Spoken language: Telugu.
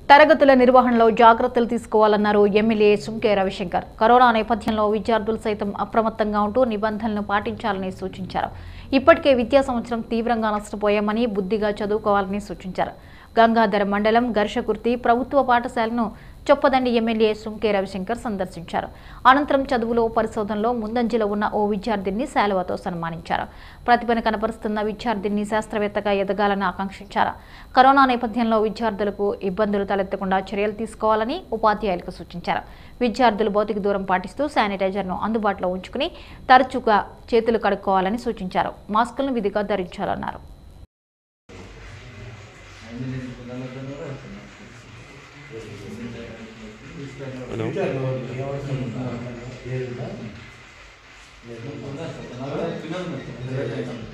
తరగతుల నిర్వహణలో జాగ్రత్తలు తీసుకోవాలన్నారు ఎమ్మెల్యే సుంకే రవిశంకర్ కరోనా నేపథ్యంలో విద్యార్థులు సైతం అప్రమత్తంగా ఉంటూ నిబంధనలను పాటించాలని సూచించారు ఇప్పటికే విద్యా సంవత్సరం తీవ్రంగా నష్టపోయామని బుద్ధిగా చదువుకోవాలని సూచించారు గంగాధర మండలం ఘర్షకుర్తి ప్రభుత్వ పాఠశాలను చొప్పదండి ఎమ్మెల్యే సుంకే రవిశంకర్ సందర్శించారు అనంతరం చదువులో పరిశోధనలో ముందంజలో ఉన్న ఓ విద్యార్థిని శాలువతో సన్మానించారు ప్రతిభను కనపరుస్తున్న విద్యార్థిని శాస్త్రవేత్తగా ఎదగాలని ఆకాంక్షించారు కరోనా నేపథ్యంలో విద్యార్థులకు ఇబ్బందులు తలెత్తకుండా చర్యలు తీసుకోవాలని ఉపాధ్యాయులకు సూచించారు విద్యార్థులు భౌతిక దూరం పాటిస్తూ శానిటైజర్ను అందుబాటులో ఉంచుకుని తరచుగా చేతులు కడుక్కోవాలని సూచించారు మాస్కులను విధిగా ధరించాలన్నారు హలో లేదు